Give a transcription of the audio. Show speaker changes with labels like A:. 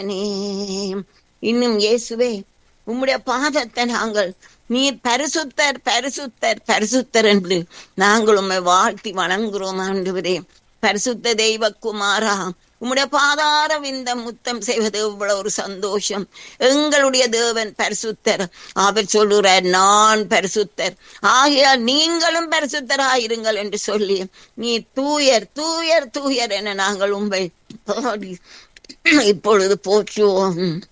A: தகப்பனே இன்னும் இயேசுவே உம்முடைய பாதத்தை நாங்கள் நீர் பரிசுத்தர் பரிசுத்தர் பரிசுத்தர் என்று நாங்கள் உம்மை வாழ்த்தி வணங்குகிறோம் ஆண்டவரே பரிசுத்த தெய்வ குமாரா உம்முடைய பாதார விந்த முத்தம் செய்வது இவ்வளவு ஒரு சந்தோஷம் எங்களுடைய தேவன் பரிசுத்தர் அவர் சொல்லுறார் நான் பரிசுத்தர் ஆகையால் நீங்களும் பரிசுத்தராயிருங்கள் என்று சொல்லி நீ தூயர் தூயர் தூயர் என நாங்கள் உண்மை பாடி இப்பொழுது போற்றுவோம்